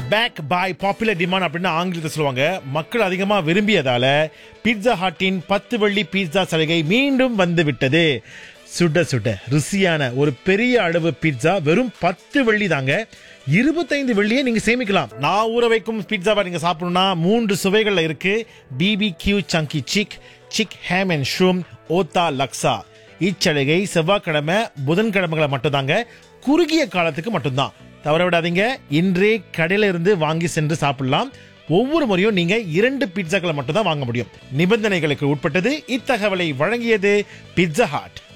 back by popular demand அப்படின்னு ஆங்கிலத்தில் சொல்லுவாங்க மக்கள் அதிகமாக விரும்பியதால பீட்சா ஹாட்டின் பத்து வெள்ளி பீட்சா சலுகை மீண்டும் வந்து விட்டது சுட சுட ருசியான ஒரு பெரிய அளவு பீட்சா வெறும் பத்து வெள்ளி தாங்க இருபத்தைந்து வெள்ளியை நீங்க சேமிக்கலாம் நான் ஊற வைக்கும் பீட்சாவை நீங்க சாப்பிடணும்னா மூன்று சுவைகள்ல இருக்கு BB Q chunky chick chick ham and ஷூம் ஓத்தா லக்ஸா இச்சலுகை செவ்வாய்க்கிழமை புதன்கிழமைகளை மட்டும்தாங்க குறுகிய காலத்துக்கு மட்டும்தான் தவற விடாதீங்க இன்றே கடையில இருந்து வாங்கி சென்று சாப்பிடலாம் ஒவ்வொரு முறையும் நீங்க இரண்டு பீட்சாக்களை மட்டும் தான் வாங்க முடியும் நிபந்தனைகளுக்கு உட்பட்டது இத்தகவலை வழங்கியது பிட்சா ஹாட்